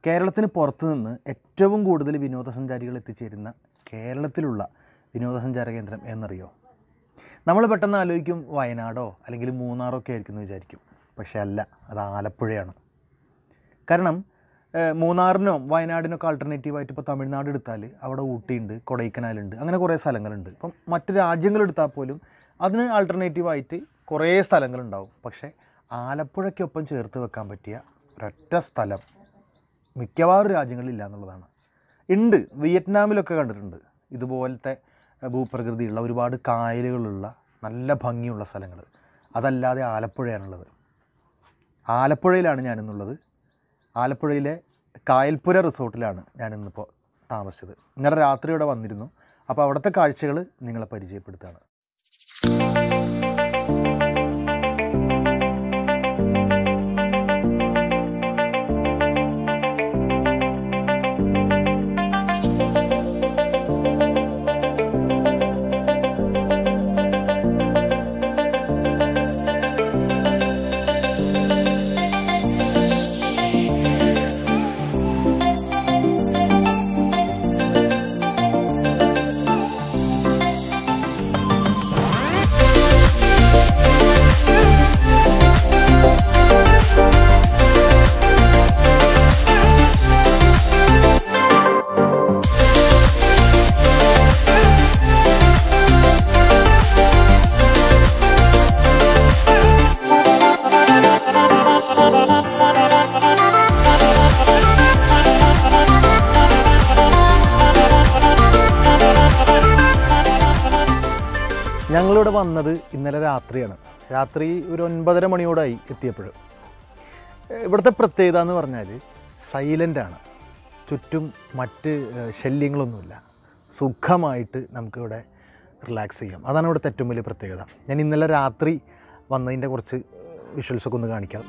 കേരളത്തിന് പുറത്ത് നിന്ന് ഏറ്റവും കൂടുതൽ വിനോദസഞ്ചാരികൾ എത്തിച്ചേരുന്ന കേരളത്തിലുള്ള വിനോദസഞ്ചാര കേന്ദ്രം എന്നറിയോ നമ്മൾ പെട്ടെന്ന് ആലോചിക്കും വയനാടോ അല്ലെങ്കിൽ മൂന്നാറോ ഒക്കെ ആയിരിക്കും എന്ന് വിചാരിക്കും പക്ഷേ അല്ല അത് ആലപ്പുഴയാണ് കാരണം ഏഹ്, മൂന്നാറിനോ വയനാടിനൊക്കെ ആൾട്ടർനേറ്റീവായിട്ട് ഇപ്പോൾ തമിഴ്നാട് എടുത്താൽ അവിടെ ഊട്ടിയുണ്ട് കൊടൈക്കനാലുണ്ട് അങ്ങനെ കുറേ സ്ഥലങ്ങളുണ്ട് ഇപ്പം മറ്റ് രാജ്യങ്ങൾ എടുത്താൽ പോലും അതിന് ആൾട്ടർനേറ്റീവായിട്ട് കുറേ സ്ഥലങ്ങളുണ്ടാവും പക്ഷേ ആലപ്പുഴയ്ക്കൊപ്പം ചേർത്ത് വെക്കാൻ പറ്റിയ ഒരൊറ്റ സ്ഥലം മിക്കവാറും രാജ്യങ്ങളിലില്ല എന്നുള്ളതാണ് ഉണ്ട് വിയറ്റ്നാമിലൊക്കെ കണ്ടിട്ടുണ്ട് ഇതുപോലത്തെ ഏഹ്, ഭൂപ്രകൃതിയുള്ള ഒരുപാട് കായലുകളുള്ള നല്ല ഭംഗിയുള്ള സ്ഥലങ്ങൾ അതല്ലാതെ ആലപ്പുഴയാണുള്ളത് ആലപ്പുഴയിലാണ് ഞാനിന്നുള്ളത് ആലപ്പുഴയിലെ കായൽപ്പുര റിസോർട്ടിലാണ് ഞാനിന്നിപ്പോൾ താമസിച്ചത് ഇന്നലെ രാത്രി ഇവിടെ വന്നിരുന്നു അപ്പോൾ അവിടുത്തെ കാഴ്ചകൾ നിങ്ങളെ പരിചയപ്പെടുത്തുകയാണ് ഞങ്ങളിവിടെ വന്നത് ഇന്നലെ രാത്രിയാണ് രാത്രി ഒരു ഒൻപതര മണിയോടായി എത്തിയപ്പോൾ ഇവിടുത്തെ പ്രത്യേകത എന്ന് പറഞ്ഞാൽ സൈലൻ്റ് ആണ് ചുറ്റും മറ്റ് ഏഹ്, ശല്യങ്ങളൊന്നുമില്ല സുഖമായിട്ട് നമുക്കിവിടെ റിലാക്സ് ചെയ്യാം അതാണ് ഇവിടുത്തെ ഏറ്റവും വലിയ പ്രത്യേകത ഞാൻ ഇന്നലെ രാത്രി വന്നതിൻ്റെ കുറച്ച് വിഷ്വൽസൊക്കെ ഒന്ന് കാണിക്കാം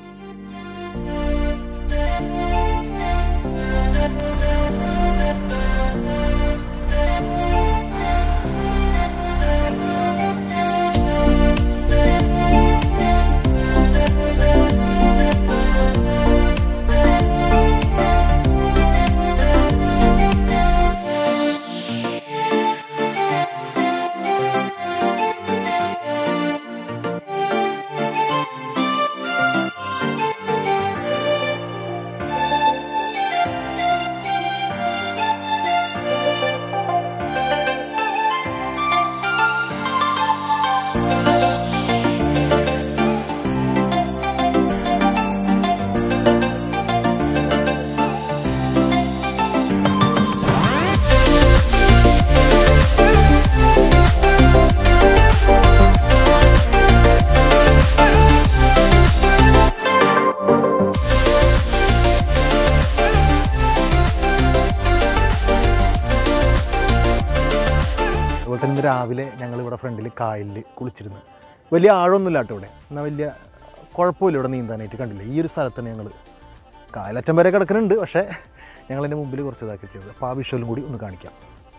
അതുപോലെ തന്നെ ഇന്ന് രാവിലെ ഞങ്ങൾ ഇവിടെ ഫ്രണ്ടിൽ കായലിൽ കുളിച്ചിരുന്നു വലിയ ആഴമൊന്നുമില്ല കേട്ടോ ഇവിടെ എന്നാൽ വലിയ കുഴപ്പമില്ല ഇവിടെ നീന്താനായിട്ട് കണ്ടില്ല ഈ ഒരു സ്ഥലത്താണ് ഞങ്ങൾ കായലറ്റം വരെ കിടക്കുന്നുണ്ട് പക്ഷേ ഞങ്ങളതിൻ്റെ മുമ്പിൽ കുറച്ച് ഇതാക്കി ചെയ്തത് അപ്പോൾ ആ വിഷ്വലും കൂടി ഒന്ന് കാണിക്കാം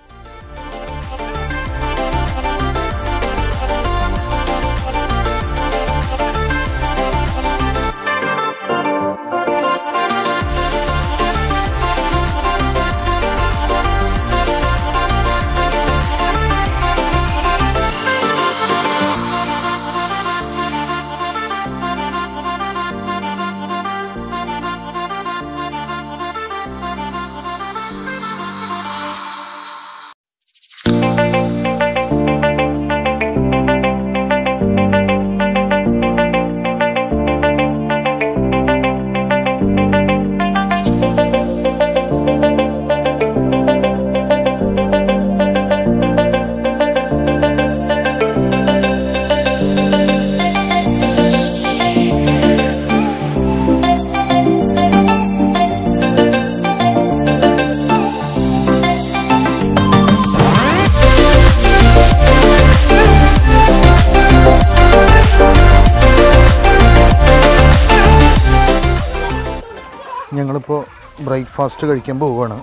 ഞങ്ങളിപ്പോൾ ബ്രേക്ക്ഫാസ്റ്റ് കഴിക്കാൻ പോവുകയാണ്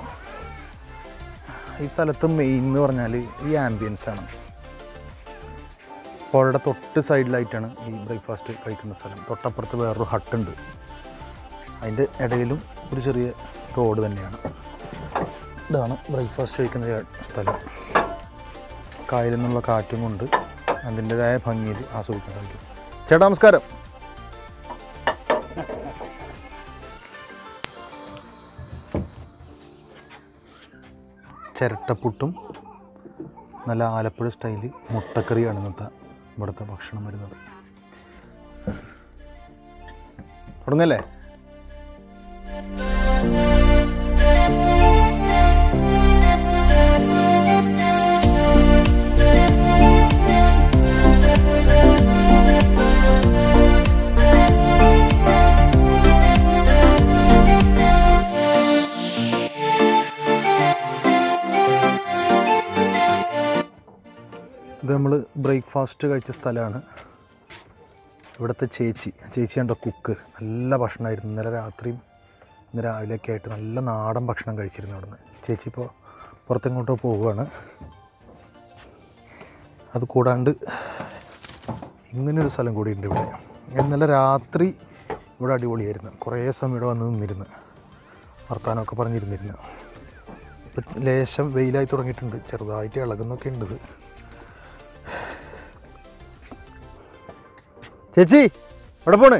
ഈ സ്ഥലത്ത് മെയിൻ എന്ന് പറഞ്ഞാൽ ഈ ആംബിയൻസ് ആണ് പുഴയുടെ തൊട്ട് സൈഡിലായിട്ടാണ് ഈ ബ്രേക്ക്ഫാസ്റ്റ് കഴിക്കുന്ന സ്ഥലം തൊട്ടപ്പുറത്ത് വേറൊരു ഹട്ടുണ്ട് അതിൻ്റെ ഇടയിലും ഒരു ചെറിയ തോട് തന്നെയാണ് ഇതാണ് ബ്രേക്ക്ഫാസ്റ്റ് കഴിക്കുന്ന ചേ- സ്ഥലം കായലിൽ നിന്നുള്ള കാറ്റും കൊണ്ട് അതിൻ്റെതായ ഭംഗിയിൽ ആസ്വദിക്കാൻ സാധിക്കും ചേട്ടാ നമസ്കാരം ചിരട്ടപ്പുട്ടും നല്ല ആലപ്പുഴ സ്റ്റൈല് മുട്ടക്കറിയാണ് ഇന്നത്തെ ഇവിടുത്തെ ഭക്ഷണം വരുന്നത് തുടങ്ങല്ലേ ഇത് നമ്മൾ ബ്രേക്ക്ഫാസ്റ്റ് കഴിച്ച സ്ഥലമാണ് ഇവിടുത്തെ ചേച്ചി ചേച്ചി കണ്ടോ കുക്ക് നല്ല ഭക്ഷണമായിരുന്നു ഇന്നലെ രാത്രിയും ഇന്ന് രാവിലെയൊക്കെ ആയിട്ട് നല്ല നാടൻ ഭക്ഷണം കഴിച്ചിരുന്നു അവിടുന്ന് ചേച്ചി ഇപ്പോൾ പുറത്തെങ്ങോട്ടോ പോവുകയാണ് അത് കൂടാണ്ട് ഇങ്ങനൊരു സ്ഥലം കൂടിയുണ്ട് ഇവിടെ ഇന്നലെ രാത്രി ഇവിടെ അടിപൊളിയായിരുന്നു കുറേ സമയം ഇവിടെ വന്ന് നിന്നിരുന്നു വർത്താനമൊക്കെ പറഞ്ഞിരുന്നിരുന്നു ഇപ്പം ലേശം വെയിലായി തുടങ്ങിയിട്ടുണ്ട് ചെറുതായിട്ട് ഇളകുന്നൊക്കെ ഉണ്ട് ഇത് ചേച്ചി എവിടെ പോണ്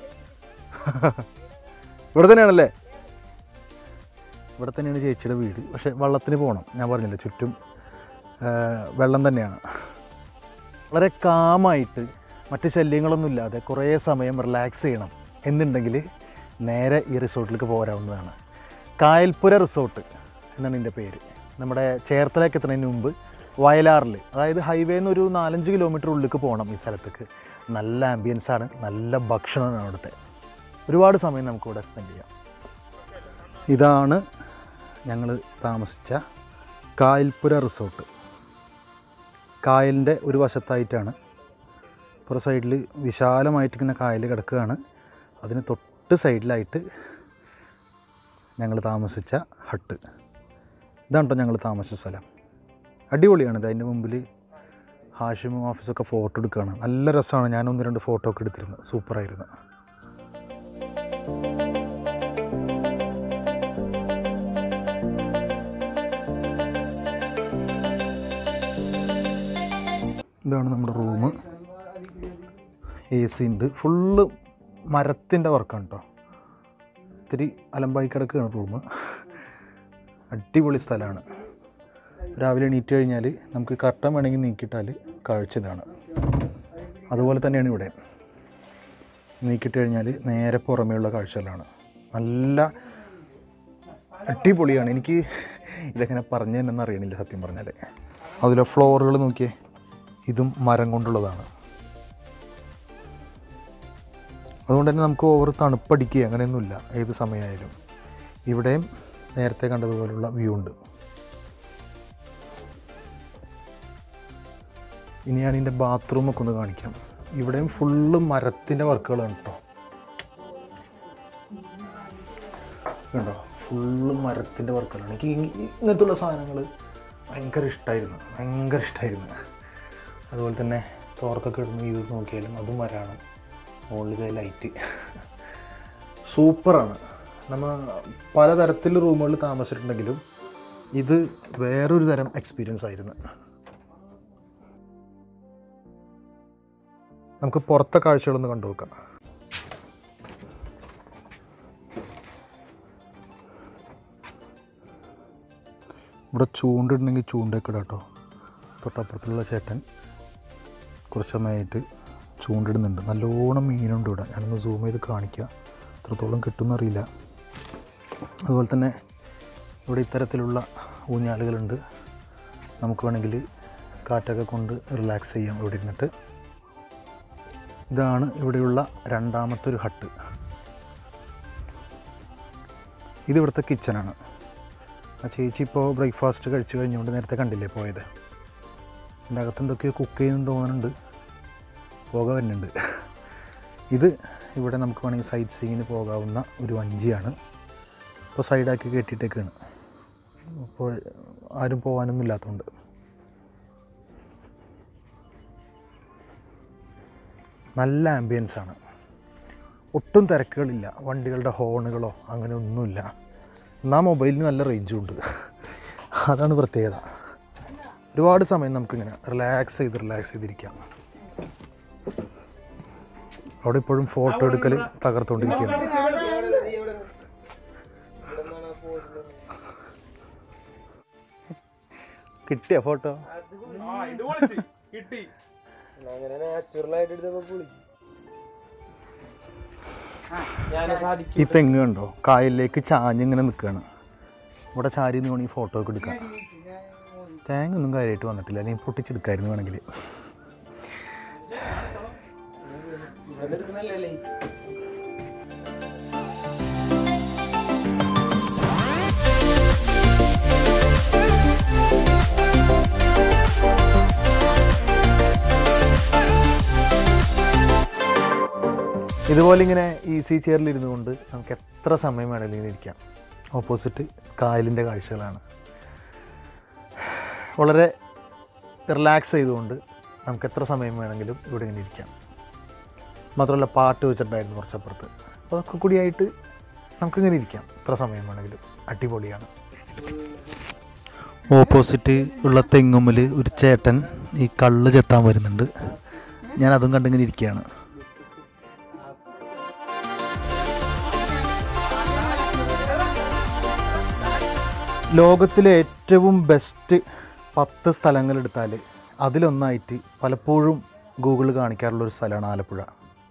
ഇവിടെ തന്നെയാണല്ലേ ഇവിടെ തന്നെയാണ് ചേച്ചിയുടെ വീട് പക്ഷേ വള്ളത്തിന് പോകണം ഞാൻ പറഞ്ഞില്ല ചുറ്റും ആ, വെള്ളം തന്നെയാണ് വളരെ കാമായിട്ട് മറ്റ് ശല്യങ്ങളൊന്നും ഇല്ലാതെ കുറേ സമയം റിലാക്സ് ചെയ്യണം എന്നുണ്ടെങ്കിൽ നേരെ ഈ റിസോർട്ടിലേക്ക് പോരാവുന്നതാണ് കായൽപ്പുര റിസോർട്ട് എന്നാണ് ഇതിൻ്റെ പേര് നമ്മുടെ ചേർത്തലയ്ക്ക് എത്തുന്നതിന് മുമ്പ് വയലാറിൽ അതായത് ഹൈവേന്ന് ഒരു നാലഞ്ച് കിലോമീറ്റർ ഉള്ളിലേക്ക് പോകണം ഈ സ്ഥലത്തേക്ക് നല്ല ആംബിയൻസ് ആണ് നല്ല ഭക്ഷണമാണ് അവിടുത്തെ ഒരുപാട് സമയം നമുക്കിവിടെ സ്പെൻഡ് ചെയ്യാം ഇതാണ് ഞങ്ങൾ താമസിച്ച കായൽപ്പുര റിസോർട്ട് കായലിൻ്റെ ഒരു വശത്തായിട്ടാണ് പുറ സൈഡിൽ വിശാലമായിട്ട് ഇങ്ങനെ കായൽ കിടക്കുകയാണ് അതിന് തൊട്ട് സൈഡിലായിട്ട് ഞങ്ങൾ താമസിച്ച ഹട്ട് ഇതാണ് കേട്ടോ ഞങ്ങൾ താമസിച്ച സ്ഥലം അടിപൊളിയാണ് ഇത് അതിൻ്റെ മുമ്പിൽ ഹാഷിമും ഓഫീസൊക്കെ ഫോട്ടോ എടുക്കുകയാണ് നല്ല രസമാണ് ഞാൻ ഒന്ന് രണ്ട് ഫോട്ടോ ഒക്കെ എടുത്തിരുന്നത് സൂപ്പറായിരുന്നു ഇതാണ് നമ്മുടെ റൂം എ സി ഉണ്ട് ഫുള്ള് മരത്തിൻ്റെ വർക്കാണ് കേട്ടോ ഇത്തിരി അലമ്പായി കിടക്കുകയാണ് റൂം അടിപൊളി സ്ഥലമാണ് രാവിലെ എണീറ്റ് കഴിഞ്ഞാൽ നമുക്ക് കർട്ടൻ വേണമെങ്കിൽ നീക്കിയിട്ടാൽ കാഴ്ച ഇതാണ് അതുപോലെ തന്നെയാണ് ഇവിടെ നീക്കിയിട്ട് കഴിഞ്ഞാൽ നേരെ പുറമേയുള്ള കാഴ്ചകളാണ് നല്ല അടിപൊളിയാണ് എനിക്ക് ഇതെങ്ങനെ പറഞ്ഞു തന്നെ അറിയണില്ല സത്യം പറഞ്ഞാൽ അതിലെ ഫ്ലോറുകൾ നോക്കിയേ ഇതും മരം കൊണ്ടുള്ളതാണ് അതുകൊണ്ട് തന്നെ നമുക്ക് ഓവർ തണുപ്പടിക്കുക അങ്ങനെയൊന്നുമില്ല ഏത് സമയമായാലും ഇവിടെയും നേരത്തെ കണ്ടതുപോലുള്ള വ്യൂ ഉണ്ട് ഇനി ഞാൻ ഇതിൻ്റെ ബാത്റൂമൊക്കെ ഒന്ന് കാണിക്കാം ഇവിടെയും ഫുള്ള് മരത്തിൻ്റെ വർക്കുകളാണ് കേട്ടോ കണ്ടോ ഫുള്ള് മരത്തിൻ്റെ വർക്കുകളാണ് എനിക്ക് ഇ- ഇങ്ങനത്തുള്ള സാധനങ്ങൾ ഭയങ്കര ഇഷ്ടമായിരുന്നു ഭയങ്കര ഇഷ്ടമായിരുന്നു അതുപോലെ തന്നെ തോർത്തൊക്കെ ഇടുന്ന ഇത് നോക്കിയാലും അതും മരമാണ് മുകളിലത്തെ ലൈറ്റ് സൂപ്പറാണ് നമ്മൾ പലതരത്തിൽ റൂമുകളിൽ താമസിച്ചിട്ടുണ്ടെങ്കിലും ഇത് വേറൊരു തരം എക്സ്പീരിയൻസ് ആയിരുന്നു നമുക്ക് പുറത്തെ കാഴ്ചകളൊന്ന് കണ്ടു നോക്കാം ഇവിടെ ചൂണ്ടിടണമെങ്കിൽ ചൂണ്ടയൊക്കെ ഇടാം കേട്ടോ തൊട്ടപ്പുറത്തുള്ള ചേട്ടൻ കുറച്ച് സമയമായിട്ട് ചൂണ്ടിടുന്നുണ്ട് നല്ലോണം മീനുണ്ട് ഇവിടെ ഞാനൊന്ന് സൂം ചെയ്ത് കാണിക്കാം എത്രത്തോളം കിട്ടുമെന്നറിയില്ല അതുപോലെ തന്നെ ഇവിടെ ഇത്തരത്തിലുള്ള ഊഞ്ഞാലുകളുണ്ട് നമുക്ക് വേണമെങ്കിൽ കാറ്റൊക്കെ കൊണ്ട് റിലാക്സ് ചെയ്യാം ഇവിടെ ഇരുന്നിട്ട് ഇതാണ് ഇവിടെയുള്ള രണ്ടാമത്തെ ഒരു ഹട്ട് ഇത് ഇവിടുത്തെ കിച്ചണാണ് ആ ചേച്ചി ഇപ്പോൾ ബ്രേക്ക്ഫാസ്റ്റ് കഴിച്ച് കഴിഞ്ഞുകൊണ്ട് നേരത്തെ കണ്ടില്ലേ പോയത് എൻ്റെ അകത്ത് എന്തൊക്കെയോ കുക്ക് ചെയ്യുന്നു തോന്നുന്നുണ്ട് പുക വരുന്നുണ്ട് ഇത് ഇവിടെ നമുക്ക് വേണമെങ്കിൽ സൈറ്റ് സീയിങ്ങിന് പോകാവുന്ന ഒരു വഞ്ചിയാണ് ഇപ്പോൾ സൈഡാക്കി കെട്ടിയിട്ടേക്കാണ് അപ്പോൾ ആരും പോകാനൊന്നും ഇല്ലാത്തതുകൊണ്ട് നല്ല ആംബിയൻസ് ആണ് ഒട്ടും തിരക്കുകളില്ല വണ്ടികളുടെ ഹോണുകളോ അങ്ങനെ ഒന്നുമില്ല എന്നാൽ മൊബൈലിന് നല്ല റേഞ്ചും ഉണ്ട് അതാണ് പ്രത്യേകത ഒരുപാട് സമയം നമുക്കിങ്ങനെ റിലാക്സ് ചെയ്ത് റിലാക്സ് ചെയ്തിരിക്കാം അവിടെ ഇപ്പോഴും ഫോട്ടോ എടുക്കൽ തകർത്തുകൊണ്ടിരിക്കുകയാണ് കിട്ടിയ ഫോട്ടോ അങ്ങനെ നാച്ചുറൽ ആയിട്ട് എടുത്തപ്പോ പൊളിച്ചു ഞാൻ സാധിക്കും ഈ തെങ്ങ് കണ്ടോ കായലിലേക്ക് ചാഞ്ഞിങ്ങനെ നിൽക്കുകയാണ് ഇവിടെ ചാരി നിന്ന് വേണമെങ്കിൽ ഫോട്ടോ ഒക്കെ എടുക്കാം തേങ്ങ ഒന്നും കാര്യമായിട്ട് വന്നിട്ടില്ല അല്ലെങ്കിൽ പൊട്ടിച്ചെടുക്കായിരുന്നു വേണമെങ്കിൽ എടുക്കുന്നല്ലേ ഇതുപോലെ ഇങ്ങനെ ഈസി ചെയറിൽ ഇരുന്നു കൊണ്ട് നമുക്ക് എത്ര സമയം വേണമെങ്കിലും ഇരിക്കാം ഓപ്പോസിറ്റ് കായലിൻ്റെ കാഴ്ചകളാണ് വളരെ റിലാക്സ് ചെയ്തുകൊണ്ട് നമുക്ക് എത്ര സമയം വേണമെങ്കിലും ഇവിടെ ഇങ്ങനെ ഇരിക്കാം മാത്രമല്ല പാട്ട് വെച്ചിട്ടുണ്ടായിരുന്നു കുറച്ചപ്പുറത്ത് അപ്പോൾ അതൊക്കെ കൂടിയായിട്ട് നമുക്കിങ്ങനെ ഇരിക്കാം എത്ര സമയം വേണമെങ്കിലും അടിപൊളിയാണ് ഓപ്പോസിറ്റ് ഉള്ള തെങ്ങുമ്മിൽ ഒരു ചേട്ടൻ ഈ കള്ള് ചെത്താൻ വരുന്നുണ്ട് ഞാൻ അതും കണ്ടിങ്ങനെ ഇരിക്കുകയാണ് ലോകത്തിലെ ഏറ്റവും ബെസ്റ്റ് പത്ത് സ്ഥലങ്ങൾ എടുത്താൽ അതിലൊന്നായിട്ട് പലപ്പോഴും ഗൂഗിൾ കാണിക്കാറുള്ള ഒരു സ്ഥലമാണ് ആലപ്പുഴ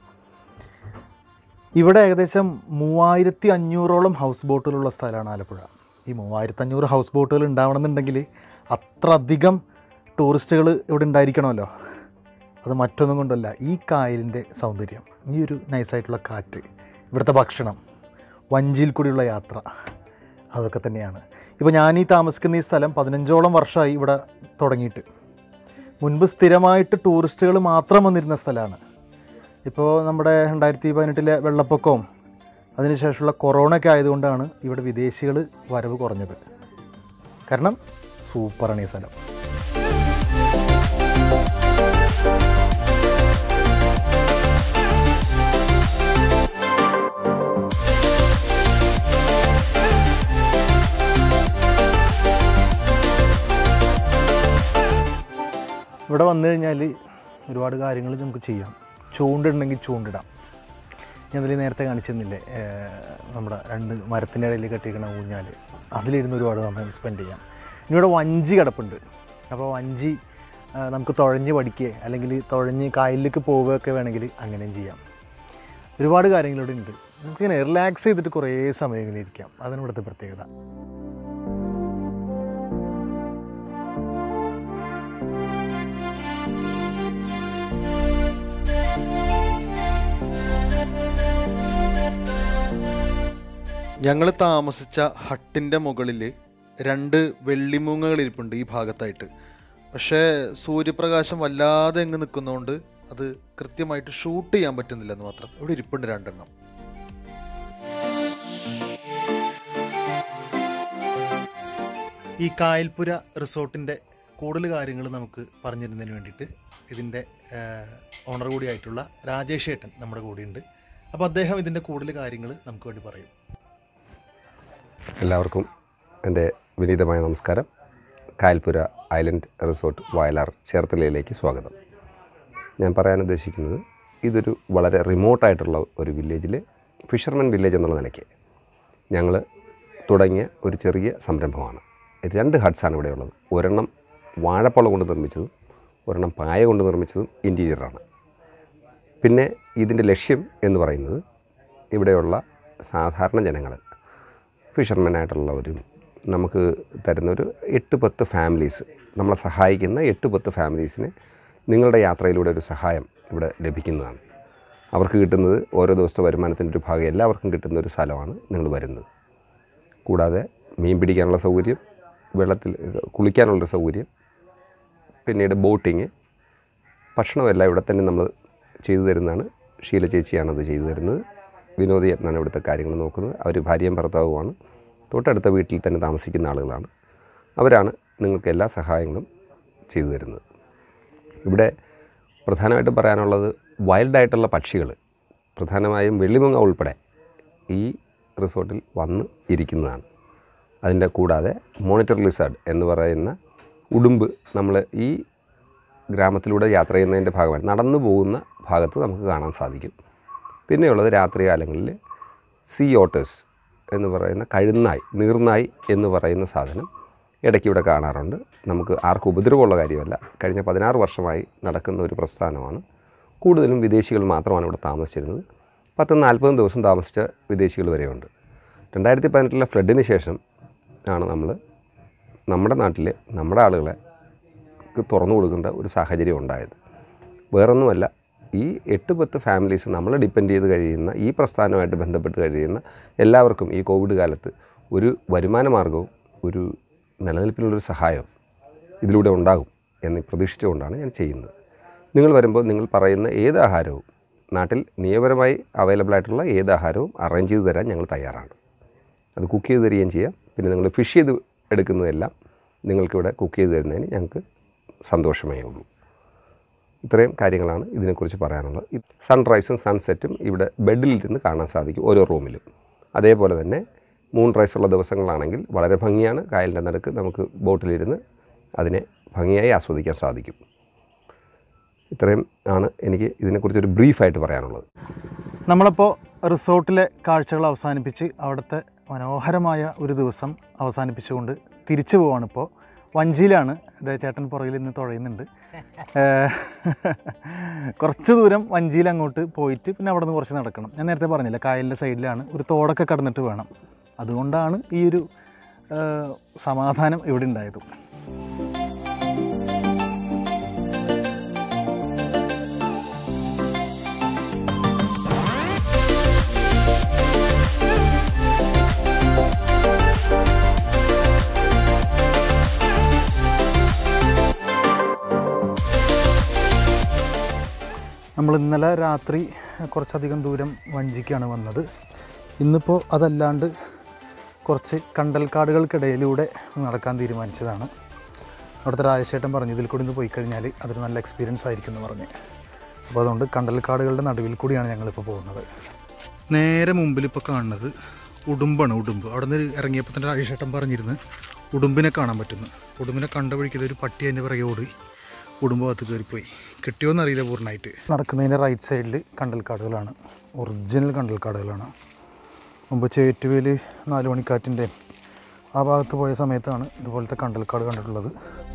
ഇവിടെ ഏകദേശം മൂവായിരത്തി അഞ്ഞൂറോളം ഹൗസ് ബോട്ടുകളുള്ള സ്ഥലമാണ് ആലപ്പുഴ ഈ മൂവായിരത്തി അഞ്ഞൂറ് ഹൗസ് ബോട്ടുകൾ ഉണ്ടാവണമെന്നുണ്ടെങ്കിൽ അത്ര അധികം ടൂറിസ്റ്റുകൾ ഇവിടെ ഉണ്ടായിരിക്കണമല്ലോ അത് മറ്റൊന്നും കൊണ്ടല്ല ഈ കായലിൻ്റെ സൗന്ദര്യം ഈ ഒരു നൈസായിട്ടുള്ള കാറ്റ് ഇവിടുത്തെ ഭക്ഷണം വഞ്ചിയിൽ കൂടിയുള്ള യാത്ര അതൊക്കെ തന്നെയാണ് ഇപ്പോൾ ഞാൻ ഈ താമസിക്കുന്ന ഈ സ്ഥലം പതിനഞ്ചോളം വർഷമായി ഇവിടെ തുടങ്ങിയിട്ട് മുൻപ് സ്ഥിരമായിട്ട് ടൂറിസ്റ്റുകൾ മാത്രം വന്നിരുന്ന സ്ഥലമാണ് ഇപ്പോൾ നമ്മുടെ രണ്ടായിരത്തി പതിനെട്ടിലെ വെള്ളപ്പൊക്കവും അതിനുശേഷമുള്ള കൊറോണ ഒക്കെ ആയതുകൊണ്ടാണ് ഇവിടെ വിദേശികൾ വരവ് കുറഞ്ഞത് കാരണം സൂപ്പറാണ് ഈ സ്ഥലം ഇവിടെ വന്നു കഴിഞ്ഞാൽ ഒരുപാട് കാര്യങ്ങൾ നമുക്ക് ചെയ്യാം ചൂണ്ടിടണമെങ്കിൽ ചൂണ്ടിടാം ഞാൻ അതിൽ നേരത്തെ കാണിച്ചിരുന്നില്ലേ ഏർ നമ്മുടെ രണ്ട് മരത്തിൻ്റെ ഇടയിൽ കെട്ടിയിരിക്കണ ഊഞ്ഞാൽ അതിലിരുന്ന് ഒരുപാട് സമയം സ്പെൻഡ് ചെയ്യാം ഇനി ഇവിടെ വഞ്ചി കിടപ്പുണ്ട് അപ്പോൾ വഞ്ചി ആ, നമുക്ക് തുഴഞ്ഞ് പഠിക്കുക അല്ലെങ്കിൽ തുഴഞ്ഞ് കായലിലേക്ക് പോവുകയൊക്കെ വേണമെങ്കിൽ അങ്ങനെയും ചെയ്യാം ഒരുപാട് കാര്യങ്ങളിവിടെ ഉണ്ട് നമുക്കിങ്ങനെ റിലാക്സ് ചെയ്തിട്ട് കുറേ സമയം ഇങ്ങനെ ഇരിക്കാം അതാണ് ഇവിടുത്തെ പ്രത്യേകത ഞങ്ങൾ താമസിച്ച ഹട്ടിൻ്റെ മുകളിൽ രണ്ട് വെള്ളിമൂങ്ങകൾ ഇരിപ്പുണ്ട് ഈ ഭാഗത്തായിട്ട് പക്ഷേ സൂര്യപ്രകാശം വല്ലാതെ അങ്ങ് നിൽക്കുന്നതുകൊണ്ട് അത് കൃത്യമായിട്ട് ഷൂട്ട് ചെയ്യാൻ പറ്റുന്നില്ല എന്ന് മാത്രം ഇവിടെ ഇരിപ്പുണ്ട് രണ്ടെണ്ണം ഈ കായൽപ്പുര റിസോർട്ടിൻ്റെ കൂടുതൽ കാര്യങ്ങൾ നമുക്ക് പറഞ്ഞിരുന്നതിന് വേണ്ടിയിട്ട് ഇതിൻ്റെ ഓണർ കൂടിയായിട്ടുള്ള രാജേഷ് ഏട്ടൻ നമ്മുടെ കൂടെയുണ്ട് അപ്പോൾ അദ്ദേഹം ഇതിൻ്റെ കൂടുതൽ കാര്യങ്ങൾ നമുക്ക് വേണ്ടി പറയും എല്ലാവർക്കും എൻ്റെ വിനീതമായ നമസ്കാരം കായൽപ്പുര ഐലൻഡ് റിസോർട്ട് വയലാർ ചേർത്തലയിലേക്ക് സ്വാഗതം ഞാൻ പറയാൻ ഉദ്ദേശിക്കുന്നത് ഇതൊരു വളരെ റിമോട്ടായിട്ടുള്ള ഒരു വില്ലേജിലെ ഫിഷർമെൻ വില്ലേജ് എന്നുള്ള നിലയ്ക്ക് ഞങ്ങൾ തുടങ്ങിയ ഒരു ചെറിയ സംരംഭമാണ് രണ്ട് ഹട്ട്സാണ് ഇവിടെ ഉള്ളത് ഒരെണ്ണം വാഴപ്പള കൊണ്ട് നിർമ്മിച്ചതും ഒരെണ്ണം പായ കൊണ്ട് നിർമ്മിച്ചതും ഇൻറ്റീരിയറാണ് പിന്നെ ഇതിൻ്റെ ലക്ഷ്യം എന്ന് പറയുന്നത് ഇവിടെയുള്ള സാധാരണ ജനങ്ങൾ ഫിഷർമാനായിട്ടുള്ളവരും നമുക്ക് തരുന്ന ഒരു എട്ട് പത്ത് ഫാമിലീസ് നമ്മളെ സഹായിക്കുന്ന എട്ട് പത്ത് ഫാമിലീസിന് നിങ്ങളുടെ യാത്രയിലൂടെ ഒരു സഹായം ഇവിടെ ലഭിക്കുന്നതാണ് അവർക്ക് കിട്ടുന്നത് ഓരോ ദിവസത്തെ വരുമാനത്തിൻ്റെ ഒരു ഭാഗം എല്ലാവർക്കും കിട്ടുന്ന ഒരു സ്ഥലമാണ് നിങ്ങൾ വരുന്നത് കൂടാതെ മീൻ പിടിക്കാനുള്ള സൗകര്യം വെള്ളത്തിൽ കുളിക്കാനുള്ള സൗകര്യം പിന്നീട് ബോട്ടിങ് ഭക്ഷണമെല്ലാം ഇവിടെ തന്നെ നമ്മൾ ചെയ്തു തരുന്നതാണ് ഷീല ചേച്ചിയാണ് അത് ചെയ്തു തരുന്നത് വിനോദയേട്ടനാണ് ഇവിടുത്തെ കാര്യങ്ങൾ നോക്കുന്നത് അവർ ഭാര്യയും ഭർത്താവുമാണ് തൊട്ടടുത്ത വീട്ടിൽ തന്നെ താമസിക്കുന്ന ആളുകളാണ് അവരാണ് നിങ്ങൾക്ക് എല്ലാ സഹായങ്ങളും ചെയ്തു തരുന്നത് ഇവിടെ പ്രധാനമായിട്ടും പറയാനുള്ളത് വൈൽഡായിട്ടുള്ള പക്ഷികൾ പ്രധാനമായും വെള്ളിമുങ്ങ ഉൾപ്പെടെ ഈ റിസോർട്ടിൽ വന്ന് ഇരിക്കുന്നതാണ് അതിൻ്റെ കൂടാതെ മോണിറ്റർ ലിസാർഡ് എന്ന് പറയുന്ന ഉടുമ്പ് നമ്മൾ ഈ ഗ്രാമത്തിലൂടെ യാത്ര ചെയ്യുന്നതിൻ്റെ ഭാഗമായി നടന്നു പോകുന്ന ഭാഗത്ത് നമുക്ക് കാണാൻ സാധിക്കും പിന്നെയുള്ളത് രാത്രികാലങ്ങളിൽ സീ ഓട്ടേഴ്സ് എന്ന് പറയുന്ന കഴുന്നായി നീർനായി എന്ന് പറയുന്ന സാധനം ഇടയ്ക്ക് ഇവിടെ കാണാറുണ്ട് നമുക്ക് ആർക്കും ഉപദ്രവമുള്ള കാര്യമല്ല കഴിഞ്ഞ പതിനാറ് വർഷമായി നടക്കുന്ന ഒരു പ്രസ്ഥാനമാണ് കൂടുതലും വിദേശികൾ മാത്രമാണ് ഇവിടെ താമസിച്ചിരുന്നത് പത്ത് നാൽപ്പതും ദിവസം താമസിച്ച വിദേശികൾ വരെയുണ്ട് രണ്ടായിരത്തി പതിനെട്ടിലെ ഫ്ലഡിന് ശേഷം ആണ് നമ്മൾ നമ്മുടെ നാട്ടിൽ നമ്മുടെ ആളുകളെ ക്ക് തുറന്നു കൊടുക്കേണ്ട ഒരു സാഹചര്യം ഉണ്ടായത് വേറൊന്നുമല്ല ഈ എട്ട് പത്ത് ഫാമിലീസ് നമ്മൾ ഡിപ്പെൻഡ് ചെയ്ത് കഴിയുന്ന ഈ പ്രസ്ഥാനമായിട്ട് ബന്ധപ്പെട്ട് കഴിയുന്ന എല്ലാവർക്കും ഈ കോവിഡ് കാലത്ത് ഒരു വരുമാന മാർഗവും ഒരു നിലനിൽപ്പിനുള്ളൊരു സഹായവും ഇതിലൂടെ ഉണ്ടാകും എന്ന് പ്രതീക്ഷിച്ചുകൊണ്ടാണ് ഞാൻ ചെയ്യുന്നത് നിങ്ങൾ വരുമ്പോൾ നിങ്ങൾ പറയുന്ന ഏത് ആഹാരവും നാട്ടിൽ നിയമപരമായി അവൈലബിൾ ആയിട്ടുള്ള ഏത് ആഹാരവും അറേഞ്ച് ചെയ്ത് തരാൻ ഞങ്ങൾ തയ്യാറാണ് അത് കുക്ക് ചെയ്ത് തരികയും ചെയ്യാം പിന്നെ നിങ്ങൾ ഫിഷ് ചെയ്ത് എടുക്കുന്നതെല്ലാം നിങ്ങൾക്കിവിടെ കുക്ക് ചെയ്ത് തരുന്നതിന് ഞങ്ങൾക്ക് സന്തോഷമേ ഉള്ളൂ ഇത്രയും കാര്യങ്ങളാണ് ഇതിനെക്കുറിച്ച് പറയാനുള്ളത് ഈ സൺറൈസും സൺസെറ്റും ഇവിടെ ബെഡിലിരുന്ന് കാണാൻ സാധിക്കും ഓരോ റൂമിലും അതേപോലെ തന്നെ മൂൺ റൈസ് ഉള്ള ദിവസങ്ങളാണെങ്കിൽ വളരെ ഭംഗിയാണ് കായലിൻ്റെ നടുക്ക് നമുക്ക് ബോട്ടിലിരുന്ന് അതിനെ ഭംഗിയായി ആസ്വദിക്കാൻ സാധിക്കും ഇത്രയും ആണ് എനിക്ക് ഇതിനെക്കുറിച്ചൊരു ബ്രീഫായിട്ട് പറയാനുള്ളത് നമ്മളിപ്പോൾ റിസോർട്ടിലെ കാഴ്ചകൾ അവസാനിപ്പിച്ച് അവിടുത്തെ മനോഹരമായ ഒരു ദിവസം അവസാനിപ്പിച്ചുകൊണ്ട് തിരിച്ചു പോവാണിപ്പോൾ വഞ്ചിയിലാണ് ഇതേ ചേട്ടൻ പുറകിൽ നിന്ന് തുഴയുന്നുണ്ട് ഏഹ് കുറച്ച് ദൂരം വഞ്ചിയിൽ അങ്ങോട്ട് പോയിട്ട് പിന്നെ അവിടെ നിന്ന് കുറച്ച് നടക്കണം ഞാൻ നേരത്തെ പറഞ്ഞില്ല കായലിൻ്റെ സൈഡിലാണ് ഒരു തോടൊക്കെ കടന്നിട്ട് വേണം അതുകൊണ്ടാണ് ഈ ഒരു ഏഹ് സമാധാനം ഇവിടെ ഉണ്ടായത് നമ്മൾ ഇന്നലെ രാത്രി കുറച്ചധികം ദൂരം വഞ്ചിക്കാണ് വന്നത് ഇന്നിപ്പോൾ അതല്ലാണ്ട് കുറച്ച് കണ്ടൽക്കാടുകൾക്കിടയിലൂടെ നടക്കാൻ തീരുമാനിച്ചതാണ് അവിടുത്തെ രാജശേട്ടൻ പറഞ്ഞു ഇതിൽ കൂടി ഒന്ന് പോയി കഴിഞ്ഞാൽ അതൊരു നല്ല എക്സ്പീരിയൻസ് ആയിരിക്കും എന്ന് പറഞ്ഞ് അപ്പോൾ അതുകൊണ്ട് കണ്ടൽക്കാടുകളുടെ നടുവിൽ കൂടിയാണ് ഞങ്ങളിപ്പോൾ പോകുന്നത് നേരെ മുമ്പിൽ ഇപ്പോൾ കാണുന്നത് ഉടുമ്പാണ് ഉടുമ്പ് അവിടെ നിന്ന് ഇറങ്ങിയപ്പോൾ തന്നെ രാജശേട്ടൻ പറഞ്ഞിരുന്നു ഉടുമ്പിനെ കാണാൻ പറ്റുന്നു ഉടുമ്പിനെ കണ്ട വഴിക്കത് ഒരു പട്ടി അതിൻ്റെ പിറകെ ഓടി ഉടുമ്പ് ഭാഗത്ത് കയറിപ്പോയി കിട്ടിയോന്ന് അറിയില്ല പൂർണ്ണമായിട്ട് നടക്കുന്നതിൻ്റെ റൈറ്റ് സൈഡിൽ കണ്ടൽക്കാടുകളാണ് ഒറിജിനൽ കണ്ടൽക്കാടുകളാണ് മുമ്പ് ചേറ്റുവേൽ നാല് മണിക്കാറ്റിൻ്റെ ആ ഭാഗത്ത് പോയ സമയത്താണ് ഇതുപോലത്തെ കണ്ടൽക്കാട് കണ്ടിട്ടുള്ളത്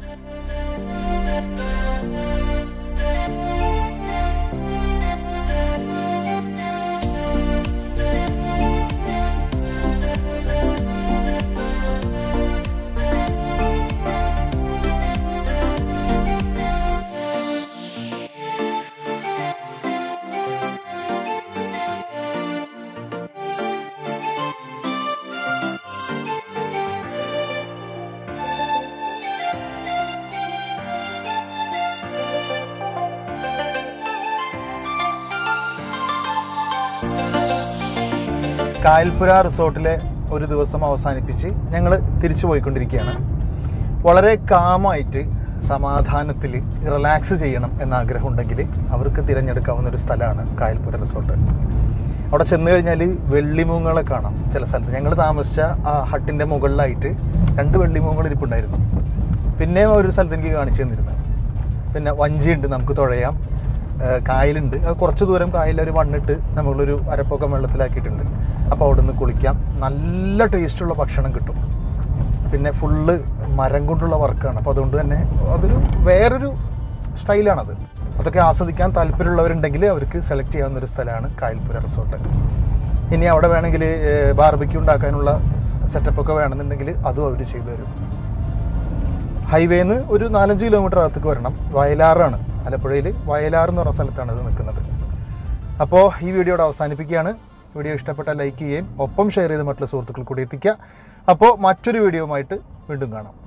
കായൽപ്പുര റിസോർട്ടിലെ ഒരു ദിവസം അവസാനിപ്പിച്ച് ഞങ്ങൾ തിരിച്ചു പോയിക്കൊണ്ടിരിക്കുകയാണ് വളരെ കാമായിട്ട് സമാധാനത്തിൽ റിലാക്സ് ചെയ്യണം എന്ന ആഗ്രഹം ഉണ്ടെങ്കിൽ അവർക്ക് തിരഞ്ഞെടുക്കാവുന്ന ഒരു സ്ഥലമാണ് കായൽപ്പുര റിസോർട്ട് അവിടെ ചെന്ന് കഴിഞ്ഞാൽ വെള്ളിമൂങ്ങളെ കാണാം ചില സ്ഥലത്ത് ഞങ്ങൾ താമസിച്ച ആ ഹട്ടിൻ്റെ മുകളിലായിട്ട് രണ്ട് വെള്ളിമൂങ്ങൾ ഇരിപ്പുണ്ടായിരുന്നു പിന്നെയും ഒരു സ്ഥലത്ത് എനിക്ക് കാണിച്ചു തന്നിരുന്നു പിന്നെ വഞ്ചിയുണ്ട് നമുക്ക് തുഴയാം ഏഹ് കായലുണ്ട് അത് കുറച്ച് ദൂരം കായലിൽ ഒരു മണ്ണിട്ട് നമ്മളൊരു അരപ്പൊക്കം വെള്ളത്തിലാക്കിയിട്ടുണ്ട് അപ്പോൾ അവിടെ നിന്ന് കുളിക്കാം നല്ല ടേസ്റ്റുള്ള ഭക്ഷണം കിട്ടും പിന്നെ ഫുള്ള് മരം കൊണ്ടുള്ള വർക്കാണ് അപ്പോൾ അതുകൊണ്ട് തന്നെ അതൊരു വേറൊരു സ്റ്റൈലാണത് അതൊക്കെ ആസ്വദിക്കാൻ താല്പര്യമുള്ളവരുണ്ടെങ്കിൽ അവർക്ക് സെലക്ട് ചെയ്യാവുന്ന ഒരു സ്ഥലമാണ് കായൽപ്പുര റിസോർട്ട് ഇനി അവിടെ വേണമെങ്കിൽ ബാർബിക്യൂ ഉണ്ടാക്കാനുള്ള സെറ്റപ്പൊക്കെ വേണമെന്നുണ്ടെങ്കിൽ അതും അവർ ചെയ്തു തരും ഹൈവേന്ന് ഒരു നാലഞ്ച് കിലോമീറ്റർ അകത്തേക്ക് വരണം വയലാറാണ് ആലപ്പുഴയിൽ വയലാർ എന്ന് പറഞ്ഞ സ്ഥലത്താണ് ഇത് നിൽക്കുന്നത് അപ്പോൾ ഈ വീഡിയോയുടെ അവസാനിപ്പിക്കുകയാണ് വീഡിയോ ഇഷ്ടപ്പെട്ടാൽ ലൈക്ക് ചെയ്യുകയും ഒപ്പം ഷെയർ ചെയ്ത് മറ്റുള്ള സുഹൃത്തുക്കൾ കൂടി എത്തിക്കുക അപ്പോൾ മറ്റൊരു വീഡിയോയുമായിട്ട് വീണ്ടും കാണാം